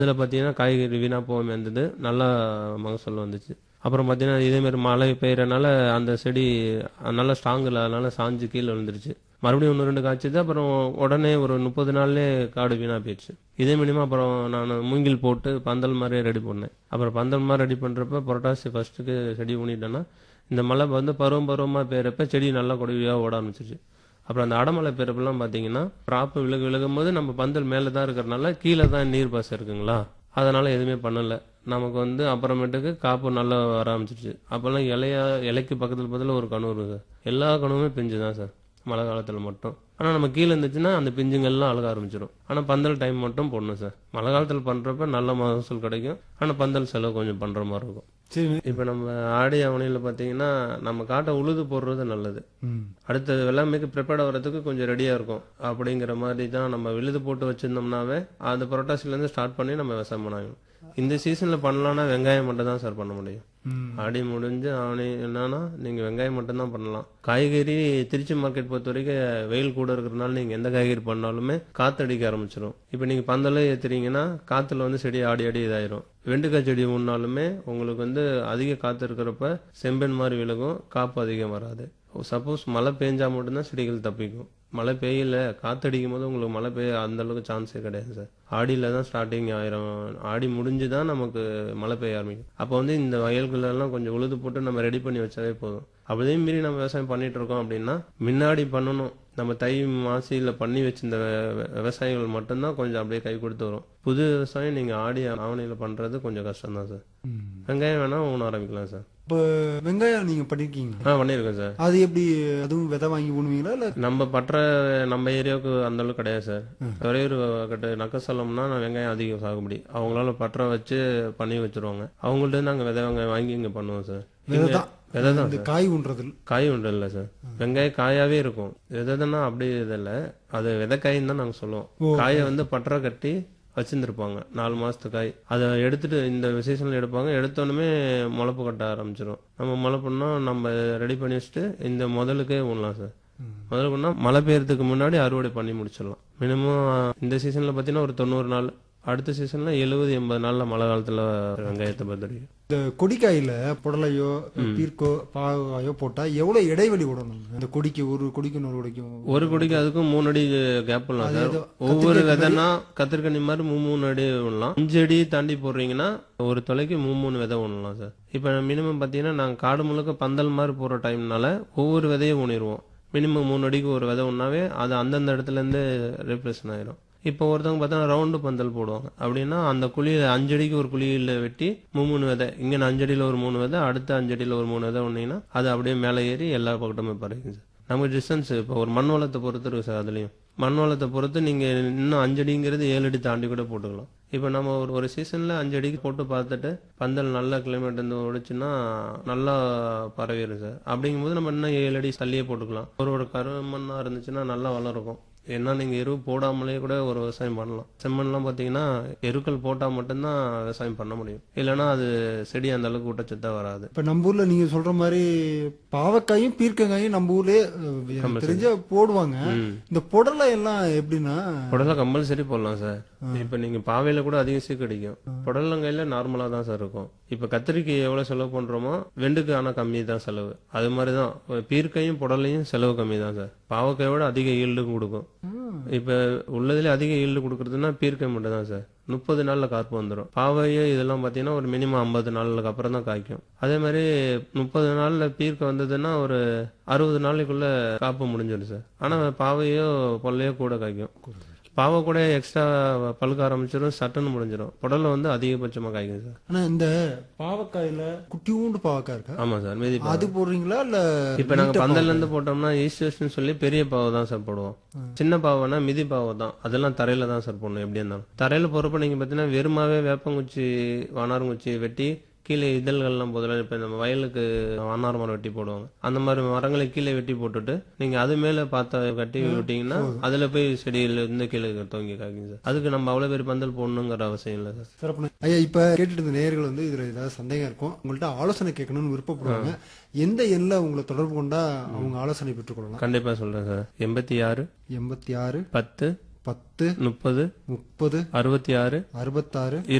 இதில் பார்த்தீங்கன்னா காய்கறி வீணாக போகாமல் இருந்தது நல்லா மகசூல் வந்துச்சு அப்புறம் பார்த்தீங்கன்னா இதேமாரி மழை பெய்யறனால அந்த செடி நல்லா ஸ்ட்ராங் இல்லாதனால சாஞ்சு கீழே விழுந்துருச்சு மறுபடியும் ஒன்று ரெண்டு காய்ச்சது அப்புறம் உடனே ஒரு முப்பது நாள்லேயே காடு வீணாக போயிடுச்சு இதே மினிமம் அப்புறம் நான் மூங்கில் போட்டு பந்தல் மாதிரி ரெடி பண்ணேன் அப்புறம் பந்தல் மாதிரி ரெடி பண்ணுறப்ப புரட்டாசி ஃபர்ஸ்ட்டுக்கு செடி ஊனிட்டேன்னா இந்த மழை வந்து பருவம் பருவமாக பெய்யறப்ப செடி நல்லா கொடியாக ஓட ஆரம்பிச்சிருச்சு அப்புறம் அந்த அடமலை பெறப்பெல்லாம் பார்த்தீங்கன்னா ப்ராப்பு விலகு விலகும் போது நம்ம பந்தல் மேலே தான் இருக்கிறனால கீழே தான் நீர் பாசம் இருக்குங்களா அதனால எதுவுமே பண்ணல நமக்கு வந்து அப்புறமேட்டுக்கு காப்பு நல்லா வர ஆரம்பிச்சிருச்சு அப்போல்லாம் இலையா இலைக்கு பக்கத்தில் பக்கத்தில் ஒரு கணு இருக்கு சார் எல்லா கணுவுமே பிஞ்சு தான் சார் மழை காலத்தில் மட்டும் ஆனால் நம்ம கீழே இருந்துச்சுன்னா அந்த பிஞ்சுங்கள்லாம் அழுக ஆரம்பிச்சிடும் ஆனால் பந்தல் டைம் மட்டும் போடணும் சார் மழை காலத்தில் பண்ணுறப்ப நல்ல மகசூல் கிடைக்கும் ஆனால் பந்தல் செலவு கொஞ்சம் பண்ணுற மாதிரி இருக்கும் சரி இப்போ நம்ம ஆடி அவனியில் பார்த்தீங்கன்னா நம்ம காட்டை உழுது போடுறது நல்லது ம் அடுத்த வெள்ளாமைக்கு ப்ரிப்பேர்ட் ஆகிறதுக்கு கொஞ்சம் ரெடியாக இருக்கும் அப்படிங்கிற மாதிரி தான் நம்ம விழுது போட்டு வச்சிருந்தோம்னாவே அந்த புரட்டாசிலேருந்து ஸ்டார்ட் பண்ணி நம்ம விவசாயம் பண்ணாங்க இந்த சீசனில் பண்ணலாம்னா வெங்காயம் மட்டும் தான் சார் பண்ண முடியும் ம் ஆடி முடிஞ்சு ஆணி என்னன்னா நீங்கள் வெங்காயம் மட்டும் தான் பண்ணலாம் காய்கறி திருச்சி மார்க்கெட் பொறுத்த வரைக்கும் வெயில் கூட இருக்கிறதுனால நீங்கள் எந்த காய்கறி பண்ணாலுமே காத்தடிக்க ஆரம்பிச்சிடும் இப்போ நீங்கள் பந்தலே ஏற்றுறீங்கன்னா காற்றுல வந்து செடி ஆடி ஆடி இதாயிரும் வெண்டைக்காய் செடி முன்னாலுமே உங்களுக்கு வந்து அதிக காற்று இருக்கிறப்ப செம்பெண் மாதிரி விலகும் காப்பு அதிகம் வராது சப்போஸ் மழை பெஞ்சா மட்டும்தான் செடிகள் தப்பிக்கும் மழை பெய்யல காத்தடிக்கும் போது உங்களுக்கு மழை பெய்ய அந்த அளவுக்கு சான்ஸே கிடையாது சார் ஆடியில தான் ஸ்டார்டிங் ஆயிரும் ஆடி முடிஞ்சு தான் நமக்கு மழை பெய்ய ஆரம்பிக்கும் அப்போ வந்து இந்த வயல்களெல்லாம் கொஞ்சம் உழுது போட்டு நம்ம ரெடி பண்ணி வச்சாவே போதும் அப்படியே மீறி நம்ம விவசாயம் பண்ணிட்டு இருக்கோம் அப்படின்னா முன்னாடி பண்ணணும் நம்ம தை மாசியில் பண்ணி வச்சிருந்த வெ- வெ- விவசாயிகள் மட்டும்தான் கொஞ்சம் அப்படியே கை கொடுத்து வரும் புது விவசாயம் நீங்கள் ஆடி ஆவணியில் பண்ணுறது கொஞ்சம் கஷ்டம் தான் சார் ம். வெங்காயம் வேணால் ஊன ஆரம்பிக்கலாம் சார் இப்போ வெங்காயம் நீங்க பண்ணிருக்கீங்க ஆ பண்ணியிருக்கேன் சார் அது எப்படி அதுவும் விதை வாங்கி ஊனுவீங்களா இல்ல நம்ம பற்ற நம்ம ஏரியாவுக்கு அந்த அளவுக்கு கிடையாது சார் துறையூர் கட்டு நக்கசலம்னா நான் வெங்காயம் அதிகம் சாகுபடி அவங்களால பற்ற வச்சு பண்ணி வச்சிருவாங்க அவங்கள்ட்ட நாங்கள் விதை வெங்காயம் வாங்கி இங்கே பண்ணுவோம் சார் விதை தான் விதை தான் இந்த காய் ஊன்றதில் காய் உண்டு இல்லை சார் வெங்காயம் காயாவே இருக்கும் விதைன்னா அப்படி இது இல்லை அது விதைக்காயின்னு தான் நாங்கள் சொல்லுவோம் காயை வந்து பற்ற கட்டி வச்சிருந்துருப்பாங்க நாலு மாசத்து காய் அதை எடுத்துட்டு இந்த சீசன்ல எடுப்பாங்க எடுத்தோடனே முளப்பு கட்ட ஆரம்பிச்சிடும் நம்ம முளப்புனா நம்ம ரெடி பண்ணி வச்சுட்டு இந்த முதலுக்கே ஊனலாம் சார் முதல்ல பண்ணா மழை பெய்யறதுக்கு முன்னாடி அறுவடை பண்ணி முடிச்சிடலாம் மினிமம் இந்த சீசன்ல பார்த்தீங்கன்னா ஒரு தொண்ணூறு நாள் அடுத்த சீசன்ல எழுபது எண்பது நாள்ல மழை காலத்துல வெங்காயத்தை பத்திரிக்கை இந்த கொடிக்காயில புடலையோ பீர்க்கோ பாகாயோ போட்டா எவ்வளவு இடைவெளி விடணும் இந்த கொடிக்கு ஒரு கொடிக்கு இன்னொரு கொடிக்கும் ஒரு கொடிக்கு அதுக்கும் மூணு அடி கேப் பண்ணலாம் சார் ஏதோ ஒவ்வொரு விதைனா கத்திரிக்கண்ணி மாதிரி மூணு மூணு அடி விடலாம் அஞ்சு அடி தாண்டி போடுறீங்கன்னா ஒரு தொலைக்கு மூணு மூணு விதை விடலாம் சார் இப்போ மினிமம் பார்த்தீங்கன்னா நாங்கள் காடு முழுக்க பந்தல் மாதிரி போடுற டைம்னால ஒவ்வொரு விதையும் ஊனிடுவோம் மினிமம் மூணு அடிக்கு ஒரு விதை ஒன்றாவே அது அந்தந்த இடத்துல இருந்து ரீப்ளேஷன் ஆயிரும் இப்போ ஒருத்தவங்க பார்த்தா ரவுண்டு பந்தல் போடுவாங்க அப்படின்னா அந்த குழியில அஞ்சு அடிக்கு ஒரு குழியில வெட்டி மூணு மூணு விதை இங்க அஞ்சு அடியில ஒரு மூணு விதை அடுத்த அஞ்சு அடியில ஒரு மூணு விதை ஒன்னீங்கன்னா அது அப்படியே மேலே ஏறி எல்லா பக்கத்துமே பறக்குது சார் நமக்கு டிஸ்டன்ஸ் இப்போ ஒரு மண் வளத்தை பொறுத்து இருக்கு சார் அதுலயும் மண் வளத்தை பொறுத்து நீங்க இன்னும் அஞ்சு அடிங்கிறது ஏழு அடி தாண்டி கூட போட்டுக்கலாம் இப்போ நம்ம ஒரு ஒரு சீசன்ல அஞ்சு அடிக்கு போட்டு பார்த்துட்டு பந்தல் நல்ல கிளைமேட் இருந்து ஒடிச்சுன்னா நல்லா பரவிடும் சார் அப்படிங்கும்போது நம்ம இன்னும் ஏழு அடி தள்ளியே போட்டுக்கலாம் ஒரு ஒரு கருமண்ணா இருந்துச்சுன்னா நல்லா வளரும் ஏன்னா நீங்க எரு போடாமலே கூட ஒரு விவசாயம் பண்ணலாம் செம்மண்லாம் பாத்தீங்கன்னா எருக்கள் போட்டா மட்டும்தான் விவசாயம் பண்ண முடியும் இல்லைன்னா அது செடி அந்த அளவுக்கு ஊட்டச்சத்தா வராது இப்ப நம்ம ஊர்ல நீங்க சொல்ற மாதிரி பாவக்காயும் பீர்க்கங்காயும் நம்ம ஊர்லயே அஹ், எனக்கு தெரிஞ்ச போடுவாங்க ம். இந்த புடலை எல்லாம் எப்படின்னா புடலை கம்பல்சரி போடலாம் சார் இப்ப நீங்க பாவையில கூட அதிகம் சீ கிடைக்கும் புடலங்காயில நார்மலா தான் சார் இருக்கும் இப்ப கத்திரிக்காய் எவ்வளவு செலவு பண்றோமோ வெண்டுக்கு ஆனா கம்மி தான் செலவு அது மாதிரிதான் பீர்க்கையும் புடலையும் செலவு கம்மி தான் சார் பாவக்காயை விட அதிக ஈல்டு கொடுக்கும் இப்ப உள்ளதுல அதிக ஈல்டு கொடுக்கறதுன்னா பீர்க்காய் மட்டும் தான் சார் முப்பது நாள்ல காப்பு வந்துடும் பாவையோ இதெல்லாம் பாத்தீங்கன்னா ஒரு மினிமம் ஐம்பது நாளுக்கு அப்புறம் தான் காய்க்கும் அதே மாதிரி முப்பது நாள்ல பீர்க்க வந்ததுன்னா ஒரு அறுபது நாளைக்குள்ள காப்பு முடிஞ்சிடும் சார் ஆனா பாவையோ பொல்லையோ கூட காய்க்கும் பாவை கூட எக்ஸ்ட்ரா பழுக்க ஆரம்பிச்சிடும் சட்டுன்னு முடிஞ்சிடும் புடல்ல வந்து அதிகபட்சமா காய்க்கும் சார் ஆனா இந்த பாவக்காயில குட்டியூண்டு பாவக்காய் இருக்கா ஆமா சார் மீதி பாவை. அது போடுறீங்களா இல்ல இப்ப நாங்க பந்தல்ல இருந்து போட்டோம்னா ஈஸ்ட் வெஸ்ட்னு சொல்லி பெரிய பாவை தான் சார் போடுவோம் சின்ன பாவைனா மிதி பாவை தான் அதெல்லாம் தரையில தான் சார் போடணும் எப்படி இருந்தாலும் தரையில போறப்ப நீங்க பாத்தீங்கன்னா வெறுமாவே வேப்பங்குச்சி வானாரங்குச்சி வெட்டி கீழே இதழ்கள்லாம் போதில் இப்போ நம்ம வயலுக்கு வானார் மரம் வெட்டி போடுவாங்க அந்த மாதிரி மரங்களை கீழே வெட்டி போட்டுட்டு நீங்க அது மேல பார்த்த கட்டி விட்டீங்கன்னா அதுல போய் செடியில இருந்து கீழே தொங்கி காய்க்கும் சார் அதுக்கு நம்ம அவ்வளவு பேர் பந்தல் போடணுங்கிற அவசியம் இல்லை சார் சிறப்பு ஐயா இப்ப கேட்டுட்டு இருந்த நேயர்கள் வந்து இதுல ஏதாவது சந்தேகம் இருக்கும் உங்கள்ட்ட ஆலோசனை கேட்கணும்னு விருப்பப்படுவாங்க எந்த எண்ணில் உங்களை தொடர்பு கொண்டா அவங்க ஆலோசனை பெற்றுக்கொள்ளலாம் கண்டிப்பா சொல்றேன் சார் எண்பத்தி ஆறு எண்பத்தி ஆறு பத்து பத்து முப்பது முப்பது அறுபத்தி ஆறு அறுபத்தாறு